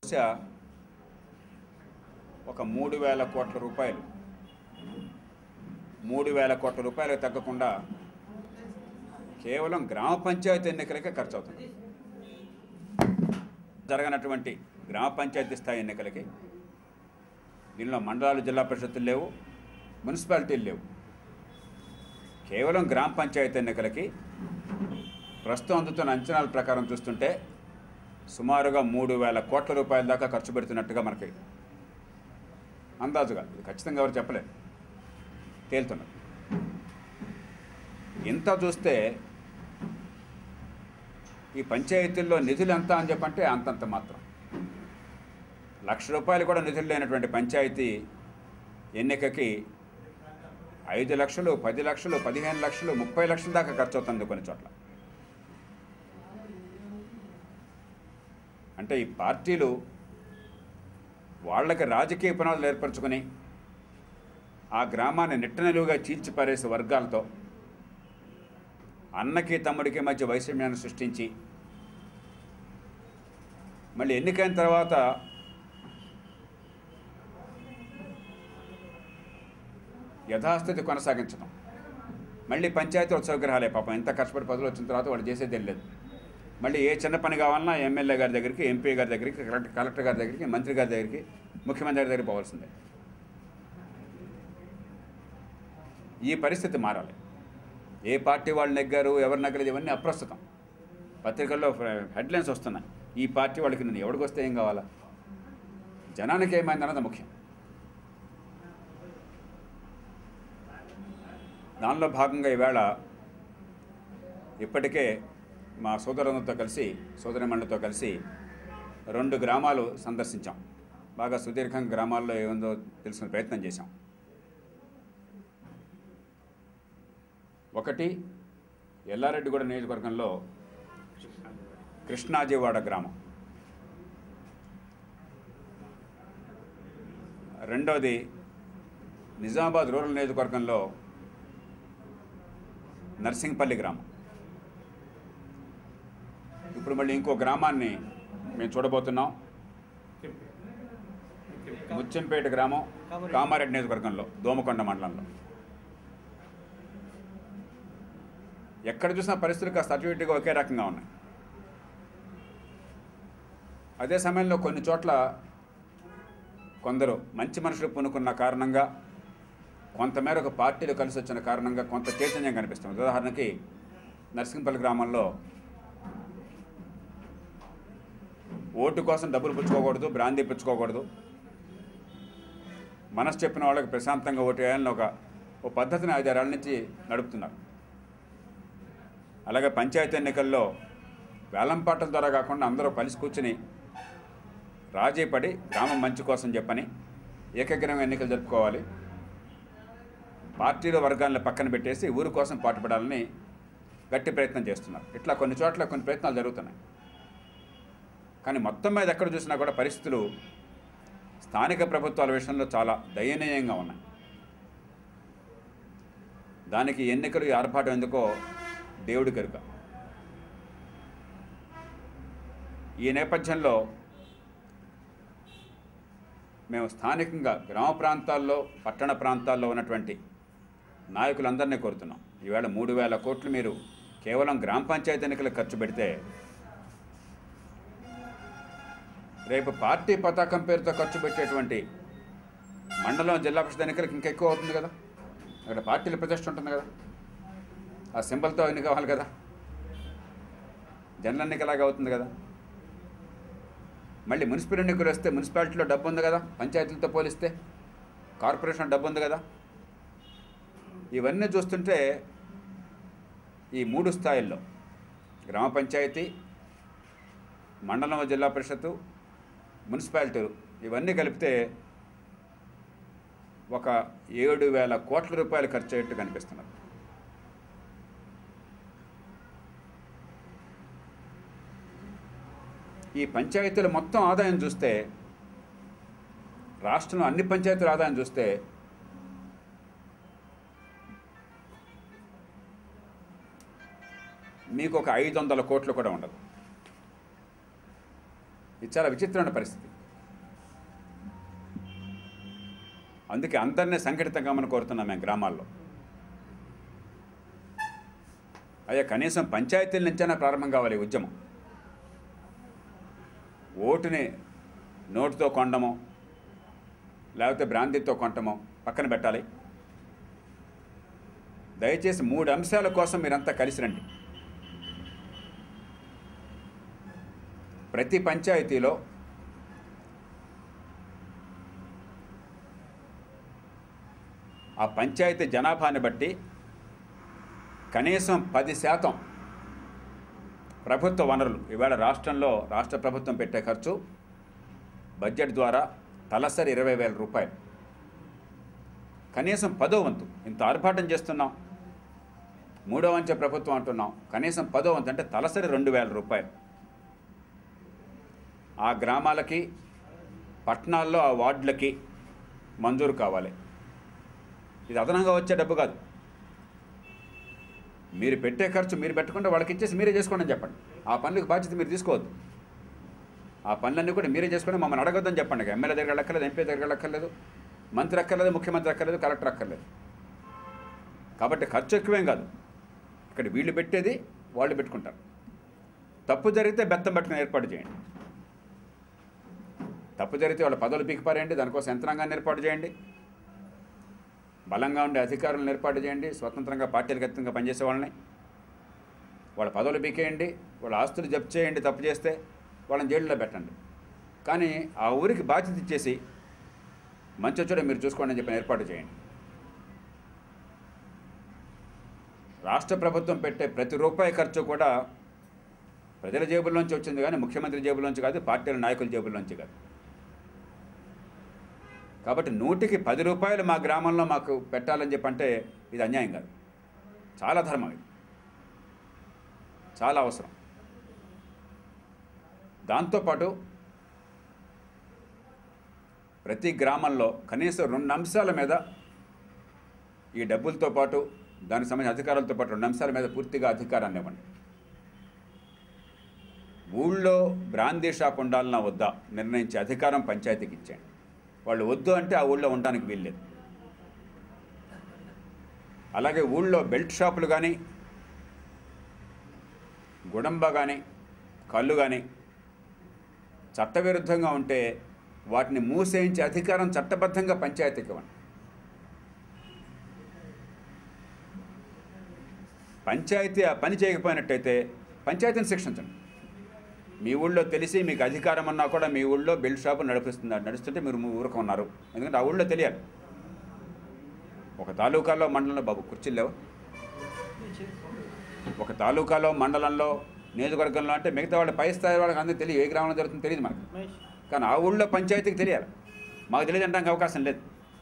బహుశా ఒక మూడు వేల కోట్ల రూపాయలు మూడు వేల కోట్ల రూపాయలకు తగ్గకుండా కేవలం గ్రామ పంచాయతీ ఎన్నికలకే ఖర్చు అవుతుంది జరగనటువంటి గ్రామ పంచాయతీ స్థాయి ఎన్నికలకి దీనిలో మండలాలు జిల్లా పరిషత్తులు లేవు మున్సిపాలిటీలు లేవు కేవలం గ్రామ పంచాయతీ ఎన్నికలకి ప్రస్తుతం అందుతున్న అంచనాల ప్రకారం చూస్తుంటే సుమారుగా మూడు వేల కోట్ల రూపాయల దాకా ఖర్చు పెడుతున్నట్టుగా మనకి అందాజుగా ఇది ఖచ్చితంగా ఎవరు చెప్పలేరు తేలుతున్నారు ఇంత చూస్తే ఈ పంచాయతీల్లో నిధులు ఎంత అని చెప్పంటే అంతంత మాత్రం లక్ష రూపాయలు కూడా నిధులు లేనటువంటి పంచాయతీ ఎన్నికకి ఐదు లక్షలు పది లక్షలు పదిహేను లక్షలు ముప్పై లక్షల దాకా ఖర్చు అవుతుంది కొన్ని చోట్ల అంటే ఈ పార్టీలు వాళ్ళకి రాజకీయ పునాదులు ఏర్పరచుకొని ఆ గ్రామాన్ని నిట్టనిలువుగా చీల్చిపారేసే వర్గాలతో అన్నకి తమ్ముడికి మధ్య వైషమ్యాన్ని సృష్టించి మళ్ళీ ఎన్నికైన తర్వాత యథాస్థితి కొనసాగించడం మళ్ళీ పంచాయతీ ఉత్సవ గ్రహాలే పాపం ఎంత కష్టపడి పదవులు వచ్చిన తర్వాత వాళ్ళు చేసేది లేదు మళ్ళీ ఏ చిన్న పని కావాలన్నా ఎమ్మెల్యే గారి దగ్గరికి ఎంపీ గారి దగ్గరికి కలెక్టర్ కలెక్టర్ గారి దగ్గరికి మంత్రి గారి దగ్గరికి ముఖ్యమంత్రి గారి దగ్గరికి పోవాల్సిందే ఈ పరిస్థితి మారాలి ఏ పార్టీ వాళ్ళు నెగ్గారు ఎవరు నెగ్గలేదు ఇవన్నీ అప్రస్తుతం పత్రికల్లో హెడ్లైన్స్ వస్తున్నాయి ఈ పార్టీ వాళ్ళకి నేను ఎవరికి వస్తే ఏం కావాలా జనానికి ఏమైంది అన్నది ముఖ్యం దానిలో భాగంగా ఈవేళ ఇప్పటికే మా సోదరులతో కలిసి సోదరిమణులతో కలిసి రెండు గ్రామాలు సందర్శించాం బాగా సుదీర్ఘంగా గ్రామాల్లో ఏముందో తెలుసుకునే ప్రయత్నం చేశాం ఒకటి ఎల్లారెడ్డిగూడ నియోజకవర్గంలో కృష్ణాజీవాడ గ్రామం రెండవది నిజామాబాద్ రూరల్ నియోజకవర్గంలో నర్సింగ్పల్లి గ్రామం ఇప్పుడు మళ్ళీ ఇంకో గ్రామాన్ని మేము చూడబోతున్నాం ముచ్చంపేట గ్రామం కామారెడ్డి నియోజకవర్గంలో దోమకొండ మండలంలో ఎక్కడ చూసినా పరిస్థితులు కాస్త అటు ఇటుగా ఒకే రకంగా ఉన్నాయి అదే సమయంలో కొన్ని చోట్ల కొందరు మంచి మనుషులు పూనుకున్న కారణంగా కొంతమేరకు పార్టీలు కలిసి వచ్చిన కారణంగా కొంత చైతన్యం కనిపిస్తుంది ఉదాహరణకి నర్సింగపల్లి గ్రామంలో ఓటు కోసం డబ్బులు పుచ్చుకోకూడదు బ్రాందీ పుచ్చుకోకూడదు మనసు చెప్పిన వాళ్ళకి ప్రశాంతంగా ఓటు వేయాలని ఒక ఓ పద్ధతిని ఐదారేళ్ళ నుంచి నడుపుతున్నారు అలాగే పంచాయతీ ఎన్నికల్లో వేలంపాటల ద్వారా కాకుండా అందరూ కలిసి కూర్చుని రాజీ పడి గ్రామం మంచి కోసం చెప్పని ఏకగ్రహం ఎన్నికలు జరుపుకోవాలి పార్టీల వర్గాలను పక్కన పెట్టేసి ఊరి కోసం పాటుపడాలని గట్టి ప్రయత్నం చేస్తున్నారు ఇట్లా కొన్ని చోట్ల కొన్ని ప్రయత్నాలు జరుగుతున్నాయి కానీ మొత్తం మీద ఎక్కడ చూసినా కూడా పరిస్థితులు స్థానిక ప్రభుత్వాల విషయంలో చాలా దయనీయంగా ఉన్నాయి దానికి ఎన్నికలు ఈ ఆర్భాటం ఎందుకో దేవుడి కనుక ఈ నేపథ్యంలో మేము స్థానికంగా గ్రామ ప్రాంతాల్లో పట్టణ ప్రాంతాల్లో ఉన్నటువంటి నాయకులందరినీ కోరుతున్నాం ఈవేళ మూడు వేల కోట్లు మీరు కేవలం గ్రామ పంచాయతీ ఎన్నికలకు ఖర్చు పెడితే రేపు పార్టీ పతాకం పేరుతో ఖర్చు పెట్టేటువంటి మండలం జిల్లా పరిషత్ ఎన్నికలకు ఇంకా ఎక్కువ అవుతుంది కదా అక్కడ పార్టీల ప్రతిష్ట ఉంటుంది కదా ఆ సింబల్తో ఎన్నిక కావాలి కదా జనరల్ ఎన్నికలాగా అవుతుంది కదా మళ్ళీ మున్సిపల్ ఎన్నికలు వస్తే మున్సిపాలిటీలో డబ్బు ఉంది కదా పంచాయతీలతో పోలిస్తే కార్పొరేషన్ డబ్బు ఉంది కదా ఇవన్నీ చూస్తుంటే ఈ మూడు స్థాయిల్లో గ్రామ పంచాయతీ మండలం జిల్లా పరిషత్తు మున్సిపాలిటీలు ఇవన్నీ కలిపితే ఒక ఏడు వేల కోట్ల రూపాయలు ఖర్చు అయ్యేట్టు కనిపిస్తున్నారు ఈ పంచాయతీల మొత్తం ఆదాయం చూస్తే రాష్ట్రంలో అన్ని పంచాయతీల ఆదాయం చూస్తే మీకు ఒక ఐదు వందల కోట్లు కూడా ఉండదు ఇది చాలా విచిత్రమైన పరిస్థితి అందుకే అందరినీ సంఘటితంగా మనం కోరుతున్నాం మేము గ్రామాల్లో అయ్యా కనీసం పంచాయతీల నుంచైనా ప్రారంభం కావాలి ఈ ఉద్యమం ఓటుని నోటుతో కొండమో లేకపోతే బ్రాంతితో కొంటమో పక్కన పెట్టాలి దయచేసి మూడు అంశాల కోసం మీరంతా కలిసి రండి ప్రతి పంచాయతీలో ఆ పంచాయతీ జనాభాని బట్టి కనీసం పది శాతం ప్రభుత్వ వనరులు ఈవేళ రాష్ట్రంలో రాష్ట్ర ప్రభుత్వం పెట్టే ఖర్చు బడ్జెట్ ద్వారా తలసరి ఇరవై వేల రూపాయలు కనీసం పదో వంతు ఇంత ఆర్భాటం చేస్తున్నాం మూడో వంచె ప్రభుత్వం అంటున్నాం కనీసం పదో వంతు అంటే తలసరి రెండు వేల రూపాయలు ఆ గ్రామాలకి పట్టణాల్లో ఆ వార్డులకి మంజూరు కావాలి ఇది అదనంగా వచ్చే డబ్బు కాదు మీరు పెట్టే ఖర్చు మీరు పెట్టకుండా వాళ్ళకి ఇచ్చేసి మీరే చేసుకోండి అని చెప్పండి ఆ పనులకు బాధ్యత మీరు తీసుకోవద్దు ఆ పనులన్నీ కూడా మీరే చేసుకొని మమ్మల్ని అడగొద్దని చెప్పండి ఎమ్మెల్యే దగ్గర అక్కర్లేదు ఎంపీ దగ్గర అక్కర్లేదు మంత్రి అక్కర్లేదు ముఖ్యమంత్రి అక్కర్లేదు కలెక్టర్ అక్కర్లేదు కాబట్టి ఖర్చు ఎక్కువేం కాదు ఇక్కడ వీళ్ళు పెట్టేది వాళ్ళు పెట్టుకుంటారు తప్పు జరిగితే బెత్తం పట్టుకుని ఏర్పాటు చేయండి తప్పు జరిగితే వాళ్ళ పదవులు పీకిపారేయండి దానికోసం యంత్రాంగాన్ని ఏర్పాటు చేయండి బలంగా ఉండే అధికారులను ఏర్పాటు చేయండి స్వతంత్రంగా పార్టీలకు అతీతంగా పనిచేసే వాళ్ళని వాళ్ళ పదవులు పీకేయండి వాళ్ళ ఆస్తులు జప్తు చేయండి తప్పు చేస్తే వాళ్ళని జైల్లో పెట్టండి కానీ ఆ ఊరికి బాధ్యత ఇచ్చేసి మంచి వచ్చాడో మీరు చూసుకోండి అని చెప్పిన ఏర్పాటు చేయండి రాష్ట్ర ప్రభుత్వం పెట్టే ప్రతి రూపాయి ఖర్చు కూడా ప్రజల జేబుల్లోంచి వచ్చింది కానీ ముఖ్యమంత్రి జేబుల్లోంచి కాదు పార్టీల నాయకుల జేబుల్లోంచి కాదు కాబట్టి నూటికి పది రూపాయలు మా గ్రామంలో మాకు పెట్టాలని చెప్పంటే ఇది అన్యాయం కాదు చాలా ధర్మం ఇది చాలా అవసరం దాంతోపాటు ప్రతి గ్రామంలో కనీసం రెండు అంశాల మీద ఈ డబ్బులతో పాటు దానికి సంబంధించిన అధికారులతో పాటు రెండు అంశాల మీద పూర్తిగా అధికారాన్ని ఇవ్వండి ఊళ్ళో బ్రాందీ షాప్ ఉండాలన్నా వద్దా నిర్ణయించే అధికారం పంచాయతీకి ఇచ్చేయండి వాళ్ళు వద్దు అంటే ఆ ఊళ్ళో ఉండడానికి వీల్లేదు అలాగే ఊళ్ళో బెల్ట్ షాపులు కానీ గుడంబ కానీ కళ్ళు కానీ చట్టవిరుద్ధంగా ఉంటే వాటిని మూసేయించే అధికారం చట్టబద్ధంగా పంచాయతీకి ఇవ్వండి పంచాయతీ ఆ పని చేయకపోయినట్టయితే పంచాయతీని శిక్షించండి మీ ఊళ్ళో తెలిసి మీకు అధికారం అన్నా కూడా మీ ఊళ్ళో బెల్ట్ షాపు నడిపిస్తున్నారు నడుస్తుంటే మీరు ఊరుకు ఉన్నారు ఎందుకంటే ఆ ఊళ్ళో తెలియాలి ఒక తాలూకాలో మండలంలో బాబు కుర్చీలు లేవు ఒక తాలూకాలో మండలంలో నియోజకవర్గంలో అంటే మిగతా వాళ్ళ పై స్థాయి వాళ్ళకి అందరికీ తెలియదు ఏ గ్రామంలో జరుగుతుందో తెలియదు మనకు కానీ ఆ ఊళ్ళో పంచాయతీకి తెలియాలి మాకు తెలియదు అనడానికి అవకాశం లేదు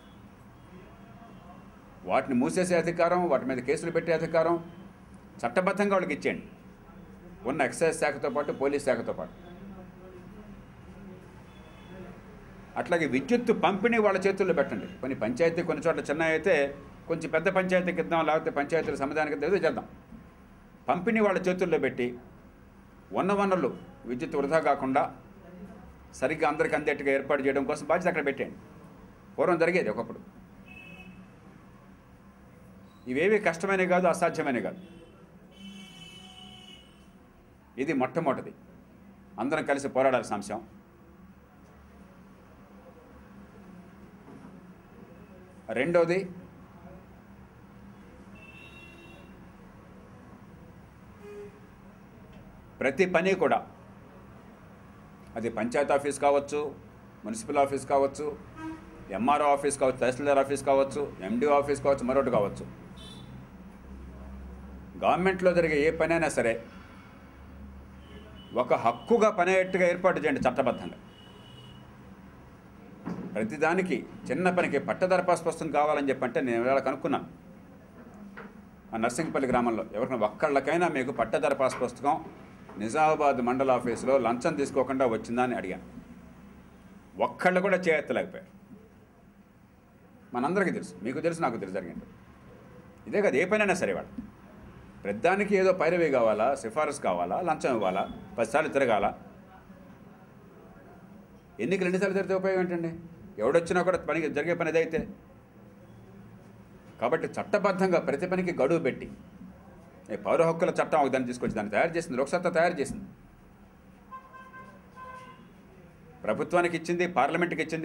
వాటిని మూసేసే అధికారం వాటి మీద కేసులు పెట్టే అధికారం చట్టబద్ధంగా వాళ్ళకి ఇచ్చేయండి ఉన్న ఎక్సైజ్ శాఖతో పాటు పోలీస్ శాఖతో పాటు అట్లాగే విద్యుత్ పంపిణీ వాళ్ళ చేతుల్లో పెట్టండి కొన్ని పంచాయతీ కొన్ని చోట్ల చిన్న అయితే కొంచెం పెద్ద పంచాయతీకి ఇద్దాం లేకపోతే పంచాయతీల సమాధానికి ఇద్దాం ఏదో చేద్దాం పంపిణీ వాళ్ళ చేతుల్లో పెట్టి ఉన్న వనరులు విద్యుత్ వృధా కాకుండా సరిగ్గా అందరికి అందేట్టుగా ఏర్పాటు చేయడం కోసం బాధ్యత అక్కడ పెట్టండి పూర్వం జరిగేది ఒకప్పుడు ఇవేవి కష్టమైనవి కాదు అసాధ్యమైనవి కాదు ఇది మొట్టమొదటిది అందరం కలిసి పోరాడాల్సిన అంశం రెండోది ప్రతి పని కూడా అది పంచాయత్ ఆఫీస్ కావచ్చు మున్సిపల్ ఆఫీస్ కావచ్చు ఎంఆర్ఓ ఆఫీస్ కావచ్చు తహసీల్దార్ ఆఫీస్ కావచ్చు ఎండి ఆఫీస్ కావచ్చు మరొకటి కావచ్చు గవర్నమెంట్లో జరిగే ఏ పనైనా సరే ఒక హక్కుగా పనేట్టుగా ఏర్పాటు చేయండి చట్టబద్ధంగా ప్రతిదానికి చిన్న పనికి పట్టదర పాస్ పుస్తకం కావాలని చెప్పంటే నేను ఇవాళ కనుక్కున్నాను ఆ నర్సింగపల్లి గ్రామంలో ఎవరికైనా ఒక్కళ్ళకైనా మీకు పట్టదర పాస్ పుస్తకం నిజామాబాద్ మండల ఆఫీసులో లంచం తీసుకోకుండా వచ్చిందా అని అడిగాను ఒక్కళ్ళు కూడా చేయెత్తలేకపోయారు మనందరికీ తెలుసు మీకు తెలుసు నాకు తెలుసు జరిగింది ఇదే కదా ఏ పనైనా సరే వాడు ప్రతిదానికి ఏదో పైరవీ కావాలా సిఫారసు కావాలా లంచం ఇవ్వాలా పదిసార్లు తిరగాల ఎన్నికలు ఎన్నిసార్లు జరిగితే ఉపయోగం ఏంటండి ఎవడొచ్చినా కూడా పని జరిగే పని ఏదైతే కాబట్టి చట్టబద్ధంగా ప్రతి పనికి గడువు పెట్టి ఈ పౌర హక్కుల చట్టం ఒక దాన్ని తీసుకొచ్చి దాన్ని తయారు చేసింది లోక్సత్తా తయారు చేసింది ప్రభుత్వానికి ఇచ్చింది పార్లమెంట్కి ఇచ్చింది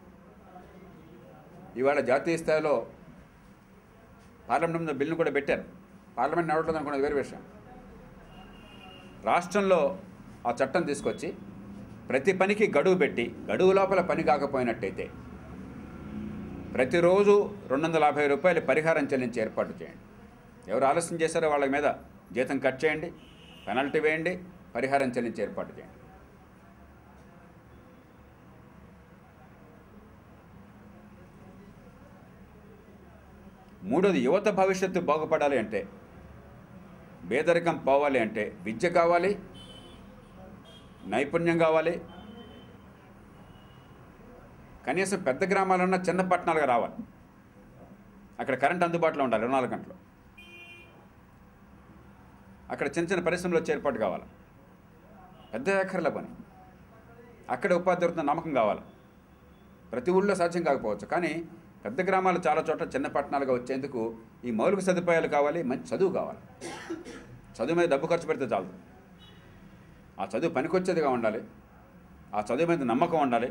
ఇవాళ జాతీయ స్థాయిలో పార్లమెంట్ ముందు బిల్లును కూడా పెట్టారు పార్లమెంట్ నడవట్లేదు అనుకున్నది వేరే విషయం రాష్ట్రంలో ఆ చట్టం తీసుకొచ్చి ప్రతి పనికి గడువు పెట్టి గడువు లోపల పని కాకపోయినట్టయితే ప్రతిరోజు రెండు వందల యాభై రూపాయలు పరిహారం చెల్లించి ఏర్పాటు చేయండి ఎవరు ఆలస్యం చేశారో వాళ్ళ మీద జీతం కట్ చేయండి పెనల్టీ వేయండి పరిహారం చెల్లించి ఏర్పాటు చేయండి మూడోది యువత భవిష్యత్తు బాగుపడాలి అంటే పేదరికం పోవాలి అంటే విద్య కావాలి నైపుణ్యం కావాలి కనీసం పెద్ద గ్రామాలన్నా చిన్న పట్టణాలుగా రావాలి అక్కడ కరెంట్ అందుబాటులో ఉండాలి ఇరవై నాలుగు గంటలు అక్కడ చిన్న చిన్న పరిశ్రమలు వచ్చే ఏర్పాటు కావాలి పెద్ద ఎకర్ల పని అక్కడ ఉపాధి దొరుకుతున్న నమ్మకం కావాలి ప్రతి ఊళ్ళో సాధ్యం కాకపోవచ్చు కానీ పెద్ద గ్రామాలు చాలా చోట్ల చిన్న పట్టణాలుగా వచ్చేందుకు ఈ మౌలిక సదుపాయాలు కావాలి మంచి చదువు కావాలి చదువు మీద డబ్బు ఖర్చు పెడితే చాలు ఆ చదువు పనికొచ్చేదిగా ఉండాలి ఆ చదువు మీద నమ్మకం ఉండాలి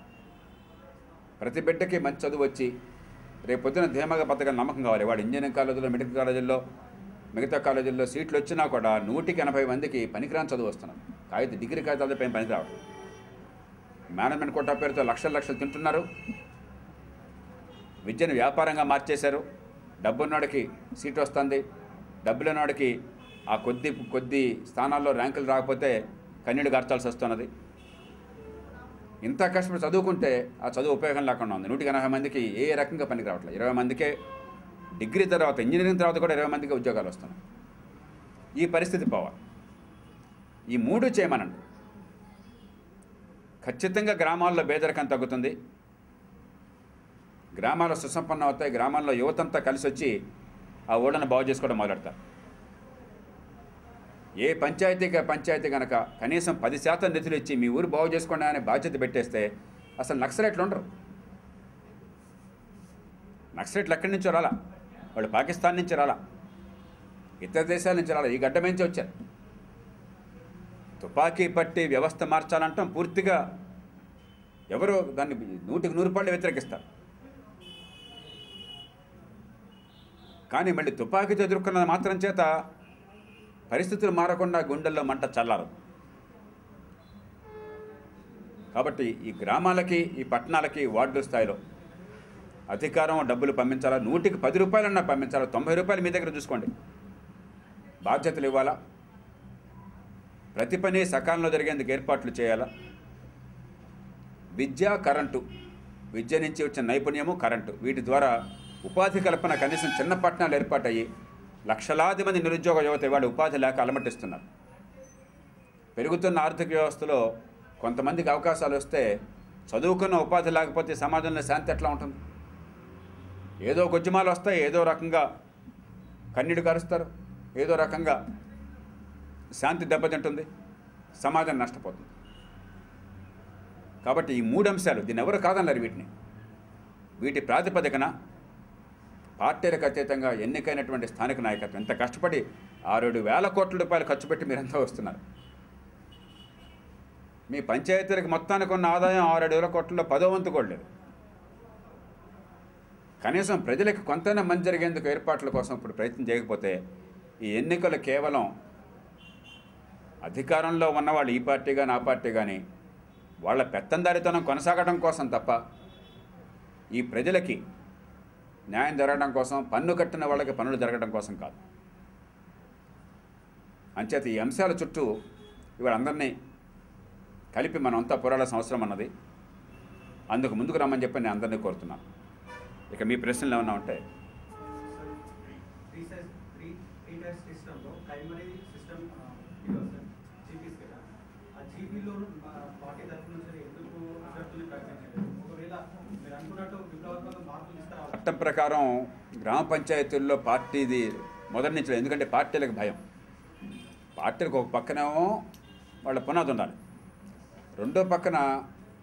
ప్రతి బిడ్డకి మంచి చదువు వచ్చి రేపు పొద్దున ధీమాగా బతకగల నమ్మకం కావాలి వాడు ఇంజనీరింగ్ కాలేజీలో మెడికల్ కాలేజీల్లో మిగతా కాలేజీల్లో సీట్లు వచ్చినా కూడా నూటికి ఎనభై మందికి పనికిరాని చదువు వస్తున్నారు కాగిత డిగ్రీ కాగితాలతో పైన పనికి రావడం మేనేజ్మెంట్ కోటా పేరుతో లక్షల లక్షలు తింటున్నారు విద్యను వ్యాపారంగా మార్చేశారు డబ్బున్నోడికి సీట్ వస్తుంది డబ్బులున్నోడికి ఆ కొద్ది కొద్ది స్థానాల్లో ర్యాంకులు రాకపోతే కన్నీళ్ళు గార్చాల్సి వస్తున్నది ఇంత కష్టపడి చదువుకుంటే ఆ చదువు ఉపయోగం లేకుండా ఉంది నూటికి ఎనభై మందికి ఏ రకంగా పనికి రావట్లేదు ఇరవై మందికే డిగ్రీ తర్వాత ఇంజనీరింగ్ తర్వాత కూడా ఇరవై మందికి ఉద్యోగాలు వస్తున్నాయి ఈ పరిస్థితి పోవాలి ఈ మూడు చేయమనండి ఖచ్చితంగా గ్రామాల్లో పేదరికం తగ్గుతుంది గ్రామాలు సుసంపన్నం అవుతాయి గ్రామాల్లో యువతంతా కలిసి వచ్చి ఆ ఓడను బాగు చేసుకోవడం మొదలెడతారు ఏ పంచాయతీకి పంచాయతీ కనుక కనీసం పది శాతం నిధులు ఇచ్చి మీ ఊరు బాగు చేసుకోండి అనే బాధ్యత పెట్టేస్తే అసలు నక్సలైట్లు ఉండరు నక్సలైట్లు ఎక్కడి నుంచో రాలా వాళ్ళు పాకిస్తాన్ నుంచి రాలా ఇతర దేశాల నుంచి రాలా ఈ గడ్డ నుంచి వచ్చారు తుపాకీ పట్టి వ్యవస్థ మార్చాలంటాం పూర్తిగా ఎవరు దాన్ని నూటికి నూరు పాళ్ళు వ్యతిరేకిస్తారు కానీ మళ్ళీ తుపాకీతో ఎదుర్కొన్న మాత్రం చేత పరిస్థితులు మారకుండా గుండెల్లో మంట చల్లారదు కాబట్టి ఈ గ్రామాలకి ఈ పట్టణాలకి వార్డు స్థాయిలో అధికారం డబ్బులు పంపించాలా నూటికి పది రూపాయలన్నా పంపించాలా తొంభై రూపాయలు మీ దగ్గర చూసుకోండి బాధ్యతలు ఇవ్వాలా ప్రతి పని సకాలంలో జరిగేందుకు ఏర్పాట్లు చేయాలా విద్య కరెంటు విద్య నుంచి వచ్చిన నైపుణ్యము కరెంటు వీటి ద్వారా ఉపాధి కల్పన కనీసం చిన్న పట్టణాలు ఏర్పాటయ్యి లక్షలాది మంది నిరుద్యోగ యువత ఇవాళ ఉపాధి లేక అలమటిస్తున్నారు పెరుగుతున్న ఆర్థిక వ్యవస్థలో కొంతమందికి అవకాశాలు వస్తే చదువుకున్న ఉపాధి లేకపోతే సమాజంలో శాంతి ఎట్లా ఉంటుంది ఏదో గొజ్జమాలు వస్తాయి ఏదో రకంగా కన్నీడు కరుస్తారు ఏదో రకంగా శాంతి దెబ్బతింటుంది సమాజం నష్టపోతుంది కాబట్టి ఈ మూడు అంశాలు దీన్ని ఎవరు కాదన్నారు వీటిని వీటి ప్రాతిపదికన పార్టీలకు అతీతంగా ఎన్నికైనటువంటి స్థానిక నాయకత్వం ఎంత కష్టపడి ఆరేడు వేల కోట్ల రూపాయలు ఖర్చు పెట్టి మీరంతా వస్తున్నారు మీ పంచాయతీలకు మొత్తానికి ఉన్న ఆదాయం ఆరేడు వేల కోట్లలో పదో వంతు కూడా లేదు కనీసం ప్రజలకు కొంతైనా మంచి జరిగేందుకు ఏర్పాట్ల కోసం ఇప్పుడు ప్రయత్నం చేయకపోతే ఈ ఎన్నికలు కేవలం అధికారంలో ఉన్నవాళ్ళు ఈ పార్టీ కానీ ఆ పార్టీ కానీ వాళ్ళ పెత్తందారితనం కొనసాగడం కోసం తప్ప ఈ ప్రజలకి న్యాయం జరగడం కోసం పన్ను కట్టిన వాళ్ళకి పనులు జరగడం కోసం కాదు అంచేత ఈ అంశాల చుట్టూ ఇవాళ అందరినీ కలిపి మనం అంతా పోరాడాల్సిన అవసరం అన్నది అందుకు ముందుకు రమ్మని చెప్పి నేను అందరినీ కోరుతున్నాను ఇక మీ ప్రశ్నలు ఏమన్నా ఉంటే three size three three tiers సిస్టంలో ప్రైమరీ సిస్టమ్ ఇదో సార్ జీపీస్ కదా ఆ జీపీలో పార్టీ తరఫు నుంచి ఎందుకు అభ్యర్థులు ప్రకటించారు ఒకవేళ మీరు అనుకున్నట్టు విప్లవాత్మక మార్పులు ఇస్తారా చట్టం ప్రకారం గ్రామ పంచాయతీల్లో పార్టీది మొదటి నుంచి లేదు. ఎందుకంటే పార్టీలకు భయం పార్టీలకు ఒక పక్కనేమో వాళ్ళ పునాది ఉండాలి రెండో పక్కన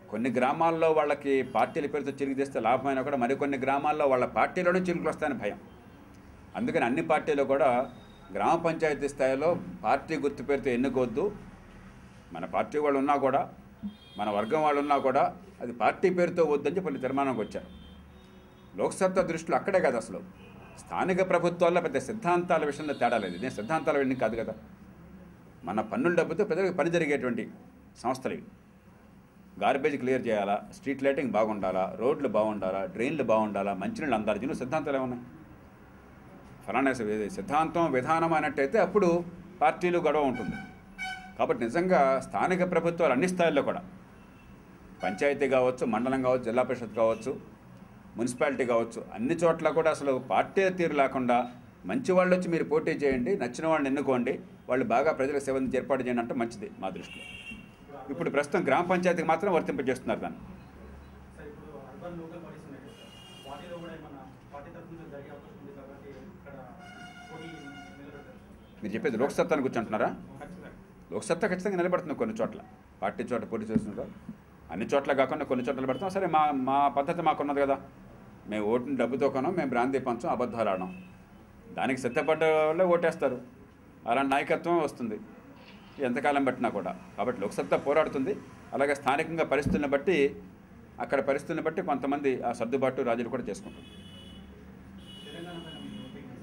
కొన్ని గ్రామాల్లో వాళ్ళకి పార్టీల పేరుతో చిరుగు తీస్తే లాభమైనా కూడా మరికొన్ని గ్రామాల్లో వాళ్ళ పార్టీలోనే చిరుకులు వస్తాయని భయం అందుకని అన్ని పార్టీలు కూడా గ్రామ పంచాయతీ స్థాయిలో పార్టీ గుర్తు పేరుతో ఎన్నుకోవద్దు మన పార్టీ వాళ్ళు ఉన్నా కూడా మన వర్గం వాళ్ళు ఉన్నా కూడా అది పార్టీ పేరుతో వద్దని చెప్పి తీర్మానానికి వచ్చారు లోక్సత్తా దృష్టిలో అక్కడే కాదు అసలు స్థానిక ప్రభుత్వాల్లో పెద్ద సిద్ధాంతాల విషయంలో తేడా లేదు ఇదే సిద్ధాంతాల విషయం కాదు కదా మన పన్నుల డబ్బుతో ప్రజలకు పని జరిగేటువంటి సంస్థలు ఇవి గార్బేజ్ క్లియర్ చేయాలా స్ట్రీట్ లైటింగ్ బాగుండాలా రోడ్లు బాగుండాలా డ్రైన్లు బాగుండాలా మంచినీళ్ళు అందాలి దీనిలో సిద్ధాంతాలు ఏమున్నాయి ఫలానా సి- సిద్ధాంతం విధానం అన్నట్టయితే అప్పుడు పార్టీలు గొడవ ఉంటుంది కాబట్టి నిజంగా స్థానిక ప్రభుత్వాలు అన్ని స్థాయిల్లో కూడా పంచాయతీ కావచ్చు మండలం కావచ్చు జిల్లా పరిషత్ కావచ్చు మున్సిపాలిటీ కావచ్చు అన్ని చోట్ల కూడా అసలు పార్టీ తీరు లేకుండా మంచి వాళ్ళు వచ్చి మీరు పోటీ చేయండి నచ్చిన వాళ్ళని ఎన్నుకోండి వాళ్ళు బాగా ప్రజలకు సేవ అందించి ఏర్పాటు చేయండి అంటే మంచిది మా దృష్టిలో ఇప్పుడు ప్రస్తుతం గ్రామ పంచాయతీకి మాత్రం వర్తింపజేస్తున్నారు దాన్ని సార్ ఇప్పుడు అర్బన్ లోకల్ బాడీస్ ఉన్నాయి కదా సార్ వాటిలో కూడా ఏమన్నా పార్టీ తరఫు నుంచి జరిగే అవకాశం ఉంది కాబట్టి ఇక్కడ పోటీ నిలబెట్టారు మీరు చెప్పేది లోక్సత్తాను కూర్చుంటున్నారా ఖచ్చితంగా లోక్సత్తా ఖచ్చితంగా నిలబడుతుంది కొన్ని చోట్ల పార్టీ చోట పోటీ చేస్తున్నారు అన్ని చోట్ల కాకుండా కొన్ని చోట్ల పెడతాం సరే మా మా పద్ధతి మాకున్నది కదా మేము ఓటుని డబ్బుతో కొనం మేము బ్రాంతి పంచం అబద్ధాలు ఆడడం దానికి సిద్ధపడ్డ వాళ్ళే ఓటేస్తారు అలాంటి నాయకత్వం వస్తుంది ఎంతకాలం పట్టినా కూడా కాబట్టి లోక్సత్తా పోరాడుతుంది అలాగే స్థానికంగా పరిస్థితులను బట్టి అక్కడ పరిస్థితులను బట్టి కొంతమంది ఆ సర్దుబాటు రాజులు కూడా చేసుకుంటారు తెలంగాణ పైన మీ ఒపీనియన్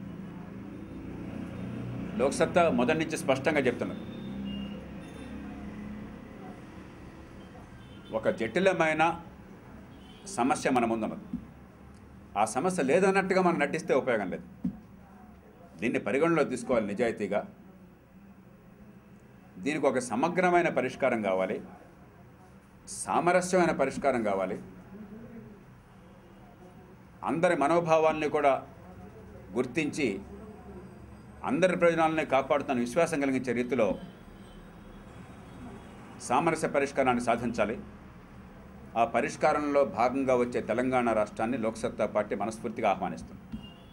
సార్ లోక్సత్తా మొదటి నుంచి స్పష్టంగా చెప్తున్నారు ఒక జటిలమైన సమస్య మన ముందున్నది ఆ సమస్య లేదన్నట్టుగా మనం నటిస్తే ఉపయోగం లేదు దీన్ని పరిగణలో తీసుకోవాలి నిజాయితీగా దీనికి ఒక సమగ్రమైన పరిష్కారం కావాలి సామరస్యమైన పరిష్కారం కావాలి అందరి మనోభావాల్ని కూడా గుర్తించి అందరి ప్రయోజనాలని కాపాడుతున్న విశ్వాసం కలిగించే రీతిలో సామరస్య పరిష్కారాన్ని సాధించాలి ఆ పరిష్కారంలో భాగంగా వచ్చే తెలంగాణ రాష్ట్రాన్ని లోక్సత్తా పార్టీ మనస్ఫూర్తిగా ఆహ్వానిస్తుంది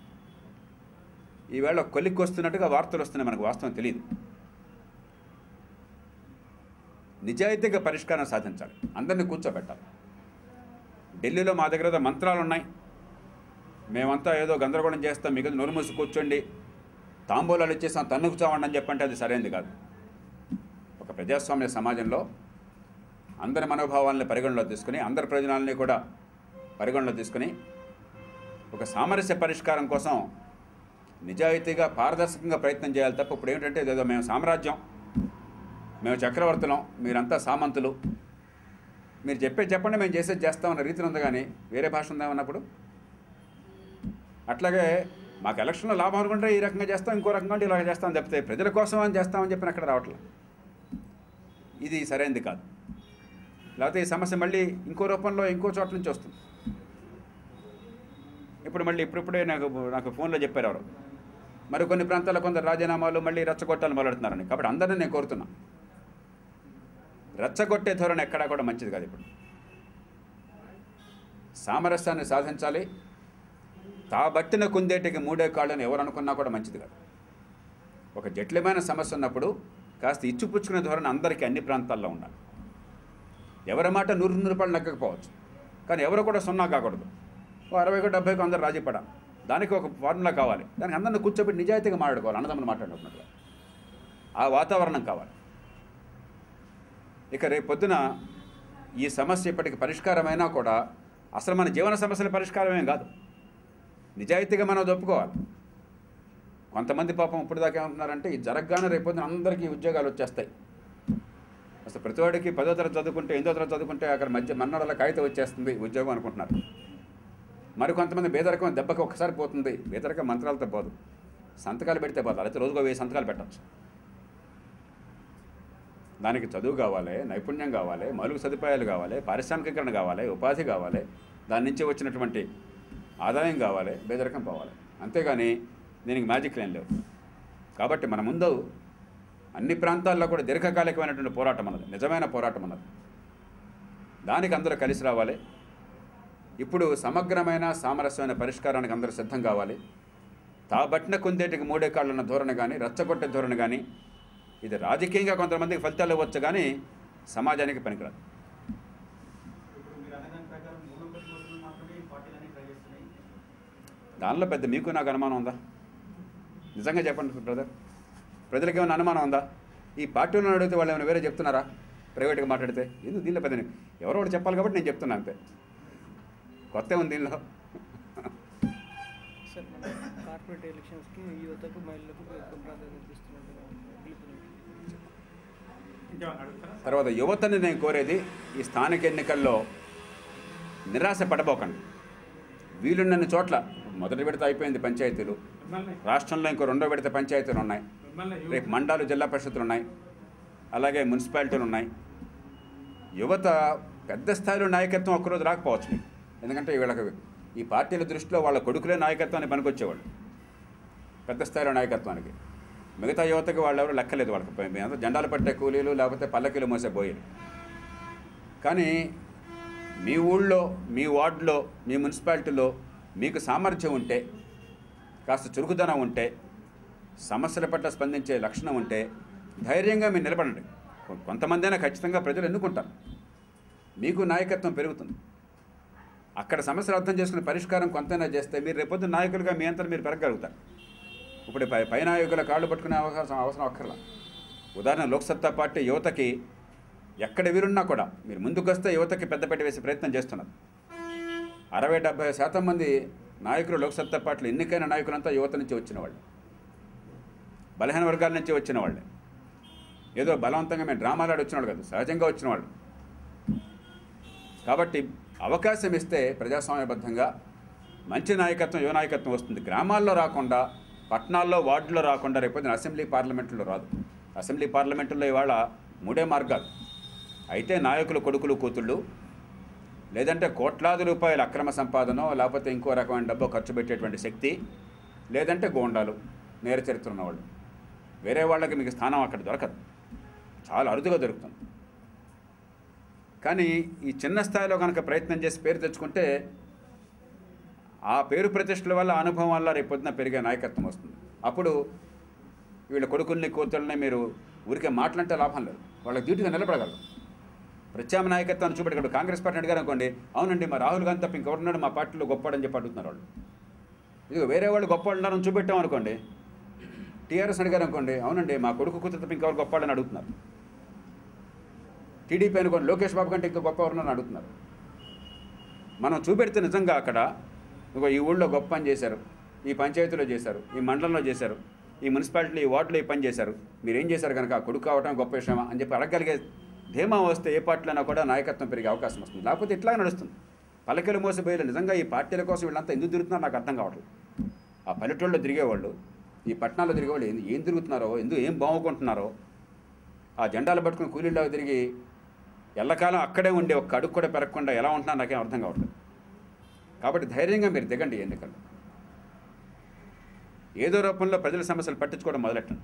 ఈవేళ కొలిక్కి వస్తున్నట్టుగా వార్తలు వస్తున్నాయి మనకు వాస్తవం తెలియదు నిజాయితీగా పరిష్కారం సాధించాలి అందరినీ కూర్చోబెట్టాలి ఢిల్లీలో మా దగ్గర ఏదో మంత్రాలు ఉన్నాయి మేమంతా ఏదో గందరగోళం చేస్తాం మిగతా నోరుమూసి కూర్చోండి తాంబూలాలు ఇచ్చేసాం తన్నుకు చావండి అని చెప్పంటే అది సరైనది కాదు ఒక ప్రజాస్వామ్య సమాజంలో అందరి మనోభావాలను పరిగణలో తీసుకుని అందరి ప్రయోజనాలని కూడా పరిగణలో తీసుకుని ఒక సామరస్య పరిష్కారం కోసం నిజాయితీగా పారదర్శకంగా ప్రయత్నం చేయాలి తప్ప ఇప్పుడు ఏమిటంటే ఇదేదో మేము సామ్రాజ్యం మేము చక్రవర్తులం మీరంతా సామంతులు మీరు చెప్పేది చెప్పండి మేము చేసేది చేస్తామన్న రీతిలో ఉంది కానీ వేరే భాష ఉందేమన్నప్పుడు అట్లాగే మాకు ఎలక్షన్లో లాభం అనుకుంటే ఈ రకంగా చేస్తాం ఇంకో రకంగా ఉంటే ఇలాగ చేస్తాం చెప్తే ప్రజల కోసం అని చేస్తామని చెప్పిన అక్కడ రావట్లేదు ఇది సరైనది కాదు లేకపోతే ఈ సమస్య మళ్ళీ ఇంకో రూపంలో ఇంకో చోట నుంచి వస్తుంది ఇప్పుడు మళ్ళీ ఇప్పుడిప్పుడే నాకు నాకు ఫోన్లో చెప్పారు ఎవరు మరి కొన్ని ప్రాంతాల్లో కొందరు రాజీనామాలు మళ్ళీ రెచ్చగొట్టాలు మొదలెడుతున్నారని కాబట్టి అందరినీ నేను కోరుతున్నా రెచ్చగొట్టే ధోరణి ఎక్కడా కూడా మంచిది కాదు ఇప్పుడు సామరస్యాన్ని సాధించాలి తాబట్టిన కుందేటికి మూడే కాళ్ళని ఎవరు అనుకున్నా కూడా మంచిది కాదు ఒక జటిలమైన సమస్య ఉన్నప్పుడు కాస్త ఇచ్చిపుచ్చుకునే ధోరణి అందరికీ అన్ని ప్రాంతాల్లో ఉండాలి ఎవరి మాట నూరు నూరు రూపాయలు నక్కకపోవచ్చు కానీ ఎవరు కూడా సున్నా కాకూడదు ఓ అరవైకో డెబ్బైకో అందరు రాజీ పడ దానికి ఒక ఫార్ములా కావాలి దానికి అందరిని కూర్చోబెట్టి నిజాయితీగా మాట్లాడుకోవాలి అన్నదమ్ములు మాట్లాడుకున్నట్టుగా ఆ వాతావరణం కావాలి ఇక రేపు పొద్దున ఈ సమస్య ఇప్పటికి పరిష్కారమైనా కూడా అసలు మన జీవన సమస్యల పరిష్కారమేం కాదు నిజాయితీగా మనం అది ఒప్పుకోవాలి కొంతమంది పాపం ఇప్పుడు దాకా ఏమంటున్నారంటే ఇది జరగగానే రేపు పొద్దున అందరికీ ఉద్యోగాలు వచ్చేస్తాయి అసలు ప్రతివాడికి పదో తరగతి చదువుకుంటే ఎనిమిదో తరగతి చదువుకుంటే అక్కడ మధ్య మన్నడల కాగితం వచ్చేస్తుంది ఉద్యోగం అనుకుంటున్నారు మరి కొంతమంది బేదరకం దెబ్బకి ఒక్కసారి పోతుంది బేదరకం మంత్రాలతో పోదు సంతకాలు పెడితే పోదు అయితే రోజుకో వెయ్యి సంతకాలు పెట్టచ్చు దానికి చదువు కావాలి నైపుణ్యం కావాలి మౌలిక సదుపాయాలు కావాలి పారిశ్రామికీకరణ కావాలి ఉపాధి కావాలి దాని నుంచి వచ్చినటువంటి ఆదాయం కావాలి బేదరకం పోవాలి అంతేగాని దీనికి మ్యాజిక్ ఏం లేవు కాబట్టి మన ముందు అన్ని ప్రాంతాల్లో కూడా దీర్ఘకాలికమైనటువంటి పోరాటం అన్నది నిజమైన పోరాటం అన్నది దానికి అందరూ కలిసి రావాలి ఇప్పుడు సమగ్రమైన సామరస్యమైన పరిష్కారానికి అందరూ సిద్ధం కావాలి తాబట్టిన కుందేటికి మూడే కాళ్ళన్న ధోరణి కానీ రెచ్చగొట్టే ధోరణి కానీ ఇది రాజకీయంగా కొంతమందికి ఫలితాలు ఇవ్వచ్చు కానీ సమాజానికి పనికిరాదు దానిలో పెద్ద మీకు నాకు అనుమానం ఉందా నిజంగా చెప్పండి బ్రదర్ ప్రజలకు ఏమైనా అనుమానం ఉందా ఈ పార్టీలను అడిగితే వాళ్ళు ఏమైనా వేరే చెప్తున్నారా ప్రైవేట్గా మాట్లాడితే ఎందుకు దీనిలో పెద్ద ఎవరో ఒకటి చెప్పాలి కాబట్టి నేను చెప్తున్నా అంతే కొత్త ఉంది దీనిలో సార్ మన కార్పొరేట్ ఎలక్షన్స్కి యువతకు మహిళలకు ఎక్కువ ప్రాధాన్యత ఇస్తున్నట్టుగా పిలుపునిచ్చింది. ఇంకేమన్నా అడుగుతారా తర్వాత యువతని నేను కోరేది ఈ స్థానిక ఎన్నికల్లో నిరాశ పడబోకండి వీలున్నన్ని చోట్ల మొదటి విడత అయిపోయింది పంచాయతీలు మిమ్మల్ని రాష్ట్రంలో ఇంకో రెండో విడత పంచాయతీలు ఉన్నాయి మిమ్మల్ని రేపు మండలాలు జిల్లా పరిషత్తులు ఉన్నాయి అలాగే మున్సిపాలిటీలు ఉన్నాయి యువత పెద్ద స్థాయిలో నాయకత్వం ఒక్కరోజు రాకపోవచ్చు మీకు ఎందుకంటే వీళ్ళకి ఈ పార్టీల దృష్టిలో వాళ్ళ కొడుకులే నాయకత్వాన్ని పనికొచ్చేవాళ్ళు పెద్ద స్థాయిలో నాయకత్వానికి మిగతా యువతకి వాళ్ళు ఎవరు లెక్కలేదు వాళ్ళకి పై- మీద జెండాలు పట్టే కూలీలు లేకపోతే పల్లకీలు మోసే బోయలు కానీ మీ ఊళ్ళో మీ వార్డులో మీ మున్సిపాలిటీలో మీకు సామర్థ్యం ఉంటే కాస్త చురుకుదనం ఉంటే సమస్యల పట్ల స్పందించే లక్షణం ఉంటే ధైర్యంగా మీరు నిలబడండి కొ- కొంతమందైనా ఖచ్చితంగా ప్రజలు ఎన్నుకుంటారు మీకు నాయకత్వం పెరుగుతుంది అక్కడ సమస్యలు అర్థం చేసుకుని పరిష్కారం కొంతైనా చేస్తే మీరు రేపొద్దు నాయకులుగా మీ అంతా మీరు పెరగలుగుతారు ఇప్పుడు పై పై నాయకుల కాళ్ళు పట్టుకునే అవకాశం అవసరం అక్కర్లా ఉదాహరణ లోక్సత్తా పార్టీ యువతకి ఎక్కడ వీరున్నా కూడా మీరు ముందుకు వస్తే యువతకి పెద్దపెట్టి వేసే ప్రయత్నం చేస్తున్నారు అరవై డెబ్బై శాతం మంది నాయకులు లోక్సత్తా పార్టీలు ఎన్నికైన నాయకులంతా యువత నుంచి వచ్చిన వాళ్ళు బలహీన వర్గాల నుంచి వచ్చిన వాళ్ళే ఏదో బలవంతంగా మేము డ్రామాలు ఆడి వచ్చిన వాళ్ళు కాదు సహజంగా వచ్చిన వాళ్ళు కాబట్టి అవకాశం ఇస్తే ప్రజాస్వామ్యబద్ధంగా మంచి నాయకత్వం యువ నాయకత్వం వస్తుంది గ్రామాల్లో రాకుండా పట్టణాల్లో వార్డులో రాకుండా రేపొద్దున అసెంబ్లీ పార్లమెంట్లో రాదు అసెంబ్లీ పార్లమెంటులో ఇవాళ మూడే మార్గాలు అయితే నాయకులు కొడుకులు కూతుళ్ళు లేదంటే కోట్లాది రూపాయల అక్రమ సంపాదన లేకపోతే ఇంకో రకమైన డబ్బు ఖర్చు పెట్టేటువంటి శక్తి లేదంటే గోండాలు నేర చరిత్ర ఉన్నవాళ్ళు వేరే వాళ్ళకి మీకు స్థానం అక్కడ దొరకదు చాలా అరుదుగా దొరుకుతుంది కానీ ఈ చిన్న స్థాయిలో కనుక ప్రయత్నం చేసి పేరు తెచ్చుకుంటే ఆ పేరు ప్రతిష్టల వల్ల అనుభవం వల్ల రేపు పొద్దున పెరిగే నాయకత్వం వస్తుంది అప్పుడు వీళ్ళ కొడుకుల్ని కూతుళ్ళని మీరు ఊరికే మాట్లాడితే లాభం లేదు వాళ్ళకి డ్యూటీగా నిలబడగలరు ప్రత్యామ్నాయ నాయకత్వాన్ని చూపెట్టుకోండి కాంగ్రెస్ పార్టీ అడిగారు అనుకోండి అవునండి మా రాహుల్ గాంధీ తప్ప ఇంకెవరున్నాడు మా పార్టీలో గొప్పవాడని చెప్పి అడుగుతున్నారు వాళ్ళు ఇదిగో వేరే వాళ్ళు గొప్పవాళ్ళు ఉన్నారని చూపెట్టాం అనుకోండి టీఆర్ఎస్ అడిగారు అనుకోండి అవునండి మా కొడుకు కూతురు తప్ప ఇంకెవరు గొప్పవాడని అడుగుతున్నారు టీడీపీ అనుకోండి లోకేష్ బాబు కంటే ఇంకా గొప్ప ఎవరున్నారని అడుగుతున్నారు మనం చూపెడితే నిజంగా అక్కడ ఇగో ఈ ఊళ్ళో గొప్ప పని చేశారు ఈ పంచాయతీలో చేశారు ఈ మండలంలో చేశారు ఈ మున్సిపాలిటీలో ఈ వార్డులో ఈ పని చేశారు మీరు ఏం చేశారు కనుక ఆ కొడుకు కావటం గొప్ప విషయమా అని చెప్పి అడగలిగే ధీమా వస్తే ఏ పార్టీలైనా కూడా నాయకత్వం పెరిగే అవకాశం వస్తుంది లేకపోతే ఇట్లాగే నడుస్తుంది పల్లకెలు మోసపోయేది నిజంగా ఈ పార్టీల కోసం వీళ్ళంతా ఎందుకు తిరుగుతున్నారో నాకు అర్థం కావట్లేదు ఆ పల్లెటూళ్ళలో తిరిగేవాళ్ళు ఈ పట్టణాల్లో తిరిగేవాళ్ళు ఏం ఏం తిరుగుతున్నారో ఎందుకు ఏం బాగుకుంటున్నారో ఆ జెండాలు పట్టుకుని కూలీళ్ళకి తిరిగి ఎల్లకాలం అక్కడే ఉండే ఒక్క అడుగు కూడా పెరగకుండా ఎలా ఉంటున్నారో నాకేం అర్థం కావట్లేదు కాబట్టి ధైర్యంగా మీరు దిగండి ఎన్నికల్లో ఏదో రూపంలో ప్రజల సమస్యలు పట్టించుకోవడం మొదలెట్టండి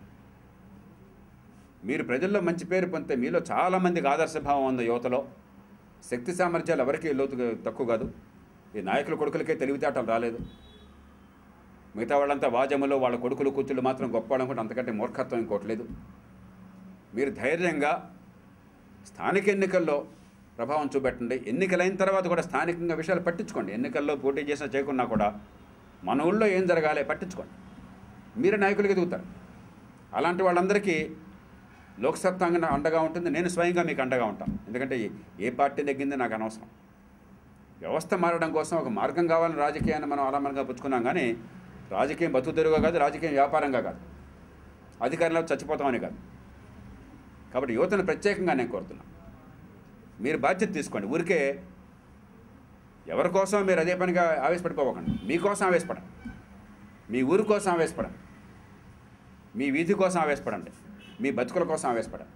మీరు ప్రజల్లో మంచి పేరు పొందితే మీలో చాలామందికి ఆదర్శభావం ఉంది యువతలో శక్తి సామర్థ్యాలు ఎవరికీ లోతు తక్కువ కాదు ఈ నాయకుల కొడుకులకే తెలివితేటలు రాలేదు మిగతా వాళ్ళంతా వాజములో వాళ్ళ కొడుకులు కూతుళ్ళు మాత్రం గొప్ప అనుకుంటే అంతకంటే మూర్ఖత్వం ఇంకోటి లేదు మీరు ధైర్యంగా స్థానిక ఎన్నికల్లో ప్రభావం చూపెట్టండి ఎన్నికలైన తర్వాత కూడా స్థానికంగా విషయాలు పట్టించుకోండి ఎన్నికల్లో పోటీ చేసినా చేయకున్నా కూడా మన ఊళ్ళో ఏం జరగాలి పట్టించుకోండి మీరే నాయకులకి ఎదుగుతారు అలాంటి వాళ్ళందరికీ లోక్సత్తాంగా అండగా ఉంటుంది నేను స్వయంగా మీకు అండగా ఉంటాను ఎందుకంటే ఏ- ఏ పార్టీ నెగ్గింది నాకు అనవసరం వ్యవస్థ మారడం కోసం ఒక మార్గం కావాలని రాజకీయాన్ని మనం ఆలంబనంగా పుచ్చుకున్నాం కానీ రాజకీయం బతుకుదెరుగా కాదు రాజకీయం వ్యాపారంగా కాదు అధికారంలో చచ్చిపోతామని కాదు కాబట్టి యువతను ప్రత్యేకంగా నేను కోరుతున్నా మీరు బాధ్యత తీసుకోండి ఊరికే ఎవరి కోసం మీరు అదే పనిగా ఆవేశపడిపోకండి మీకోసం ఆవేశపడండి మీ ఊరి కోసం ఆవేశపడండి మీ వీధి కోసం ఆవేశపడండి మీ బతుకుల కోసం ఆవేశపడండి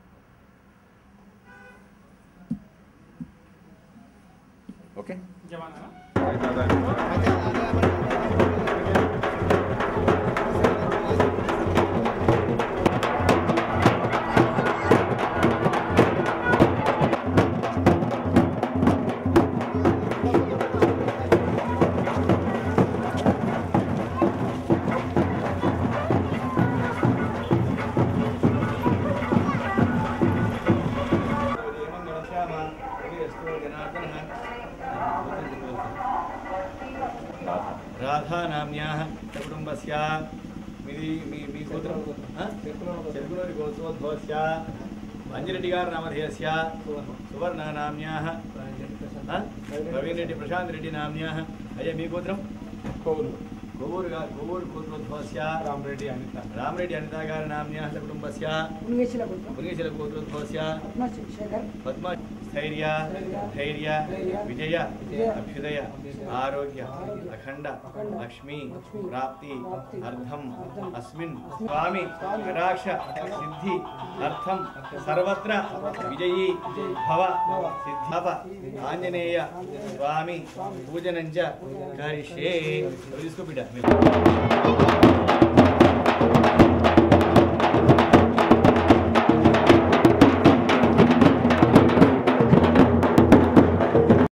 ఓకే ఇంకేమన్నా ఏమంగళ శ్యామ అస్తు జనార్దన రాధా నామ్యాः కుటుంబస్య మీది మీ మీ గోత్రం చెరుకులూరి గోత్రోద్భవస్య అంజిరెడ్డి గారి నామధేయస్య సువర్ణ నామ్యాः ఆ? ప్రవీణ్ రెడ్డి ప్రశాంత్ రెడ్డి నామ్యాः అయ్యా మీ గోత్రం కోవులు కొవ్వూరు గారు కొవ్వూరు గోత్రోద్భవస్య రామరెడ్డి అనిత రామరెడ్డి అనిత గారి నామ్యాः కుటుంబస్య మునిగేశ్వర గుర్తం మునిగేశ్వర గోత్రోద్భవస్య పద్మశేఖర్ పద్మ స్థైర్య ధైర్య విజయ అభ్యుదయ ఆరోగ్య అఖండ లక్ష్మీ ప్రాప్తి అర్థం అస్మిన్ స్వామి కటాక్ష సిద్ధి అర్థం సర్వత్ర విజయీ భవ సిద్ధవ ఆంజనేయ స్వామి పూజనంచ కరిష్యే తీసుకో బిడ్డ